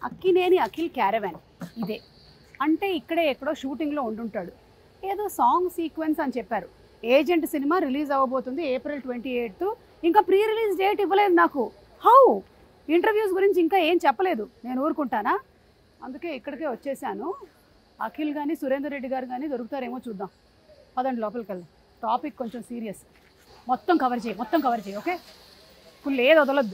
Akkineni Akhil caravan ఇదే అంటే ఇక్కడే ఎక్కడో షూటింగ్లో ఉండుంటాడు ఏదో సాంగ్ సీక్వెన్స్ అని చెప్పారు ఏజెంట్ సినిమా రిలీజ్ అవ్వబోతుంది ఏప్రిల్ ట్వంటీ ఎయిత్ ఇంకా ప్రీ రిలీజ్ డేట్ ఇవ్వలేదు నాకు హౌ ఇంటర్వ్యూస్ గురించి ఇంకా ఏం చెప్పలేదు నేను ఊరుకుంటానా అందుకే ఇక్కడికే వచ్చేసాను అఖిల్ కానీ సురేందర్ రెడ్డి గారు కానీ దొరుకుతారేమో చూద్దాం పదండి లోపలికి వెళ్దాం టాపిక్ కొంచెం సీరియస్ మొత్తం కవర్ చేయి మొత్తం కవర్ చేయి ఓకే ఫుల్ ఏది వదలొద్దు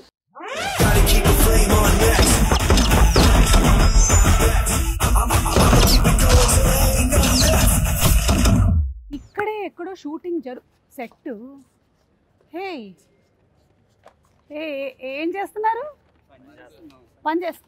ఇక్కడే ఎక్కడో షూటింగ్ జరు సెట్ హే ఏ ఏ- ఏం చేస్తున్నారు పని చేస్త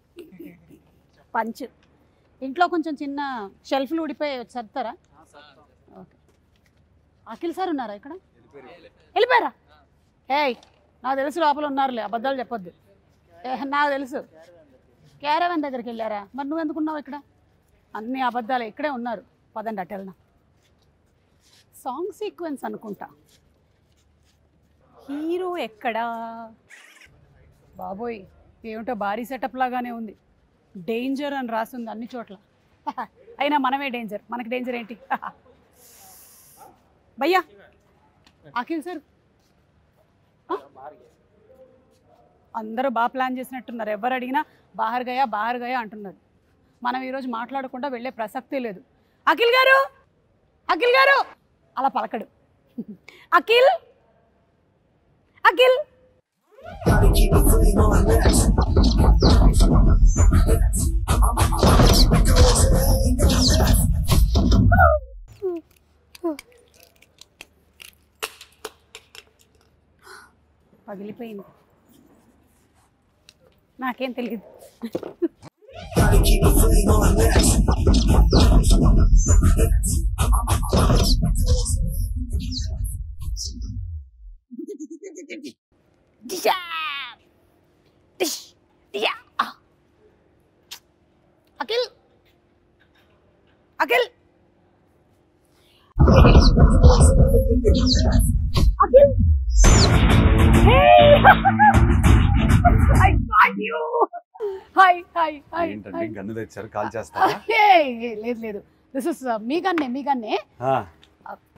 పంచ్ ఇంట్లో కొంచెం చిన్న షెల్ఫ్లు ఊడిపోయి సర్తారా ఓకే అఖిల్ సార్ ఉన్నారా ఇక్కడ వెళ్ళిపోయారా ఏయ్ నాకు తెలుసు లోపల ఉన్నారులే అబద్ధాలు చెప్పొద్దు ఏ నాకు తెలుసు క్యారవన్ దగ్గరికి వెళ్ళారా మరి నువ్వు ఎందుకున్నావు ఇక్కడ అన్ని అబద్ధాలు ఇక్కడే ఉన్నారు పదండి అటు వెళ్దాం సాంగ్ సీక్వెన్స్ అనుకుంటా హీరో ఎక్కడా బాబోయ్ ఏమిటో భారీ సెటప్ లాగానే ఉంది డేంజర్ అని రాసింది అన్ని చోట్ల అయినా మనమే డేంజర్ మనకి డేంజర్ ఏంటి భయ్యా అఖిల్ సార్ ఆ? అందరూ బాగా ప్లాన్ చేసినట్టున్నారు ఎవరు అడిగినా బాహర్ గయా బాహర్ గయా అంటున్నారు మనం ఈరోజు మాట్లాడకుండా వెళ్ళే ప్రసక్తే లేదు అఖిల్ గారు అఖిల్ గారు అలా పలకడు అఖిల్ అఖిల్ పగిలిపోయింది నాకేం తెలియదు దిశా! దిష్! దియా! ఆ! Akhil Akhil Akhil hi hi hi ఏంటండి గన్ను తెచ్చారు కాల్ చేస్తారా లేదు లేదు దిస్ ఇస్ మీ గన్నే మీ గన్నే ఆ,